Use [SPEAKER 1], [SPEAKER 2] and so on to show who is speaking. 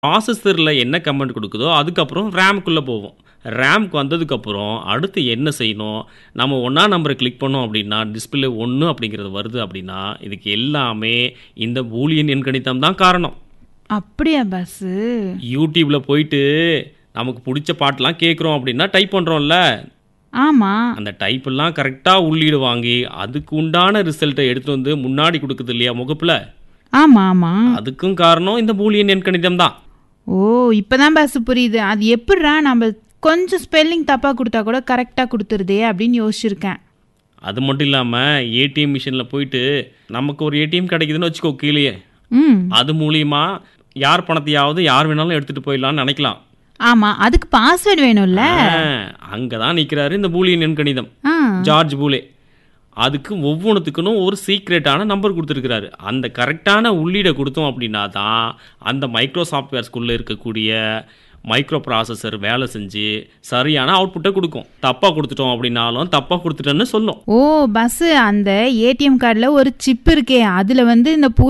[SPEAKER 1] ப்ராசஸரில் என்ன கமெண்ட் கொடுக்குதோ அதுக்கப்புறம் ரேம்க்குள்ளே போவோம் ரேம்க்கு வந்ததுக்கப்புறம் அடுத்து என்ன செய்யணும் நம்ம ஒன்றா நம்பரை கிளிக் பண்ணோம் அப்படின்னா டிஸ்பிளே ஒன்று அப்படிங்கிறது வருது அப்படின்னா இதுக்கு எல்லாமே இந்த பூலியன் எண்கணிதம் தான் காரணம்
[SPEAKER 2] அப்படியா பஸ்ஸு
[SPEAKER 1] யூடியூப்பில் போயிட்டு நமக்கு பிடிச்ச பாட்டெலாம் கேட்குறோம் அப்படின்னா டைப் பண்ணுறோம்ல
[SPEAKER 2] ஆமா
[SPEAKER 1] அந்த டைப்பெல்லாம் கரெக்டாக உள்ளீடு வாங்கி அதுக்கு உண்டான ரிசல்ட்டை எடுத்து வந்து முன்னாடி கொடுக்குது இல்லையா முகப்பில்
[SPEAKER 2] ஆமா ஆமா
[SPEAKER 1] அதுக்கும் காரணம் இந்த பூலியன் எண்கணிதம் தான்
[SPEAKER 2] ஓ இப்பதான் பஸ் புரியுது அது எப்படிடா நம்ம கொஞ்சம் ஸ்பெல்லிங் தப்பா கொடுத்தா கூட கரெக்டா கொடுத்துருதே அப்படின்னு யோசிச்சிருக்கேன்
[SPEAKER 1] அது மட்டும் இல்லாமல் ஏடிஎம் மிஷினில் போயிட்டு நமக்கு ஒரு ஏடிஎம் கிடைக்குதுன்னு வச்சுக்கோ கீழேயே
[SPEAKER 2] ம்
[SPEAKER 1] அது மூலியமா யார் பணத்தையாவது யார் வேணாலும் எடுத்துகிட்டு போயிடலாம்னு நினைக்கலாம்
[SPEAKER 2] ஆமா அதுக்கு பாஸ்வேர்டு வேணும்ல
[SPEAKER 1] அங்கே தான் நிற்கிறாரு இந்த பூலியன் எண்கணிதம்
[SPEAKER 2] ஆ
[SPEAKER 1] ஜார்ஜ் பூலே அதுக்கு ஒவ்வொன்றுத்துக்குன்னு ஒரு சீக்ரெட்டான நம்பர் கொடுத்துருக்கிறாரு அந்த கரெக்டான உள்ளீடை கொடுத்தோம் அப்படின்னா தான் அந்த மைக்ரோ சாஃப்ட்வேர்ஸ்குள்ளே இருக்கக்கூடிய மைக்ரோ ப்ராசஸர் வேலை செஞ்சு சரியான அவுட்புட்டை கொடுக்கும் தப்பாக கொடுத்துட்டோம் அப்படின்னாலும் தப்பாக கொடுத்துட்டோன்னு சொல்லும்
[SPEAKER 2] ஓ பஸ் அந்த ஏடிஎம் கார்டில் ஒரு சிப் இருக்கே அதில் வந்து இந்த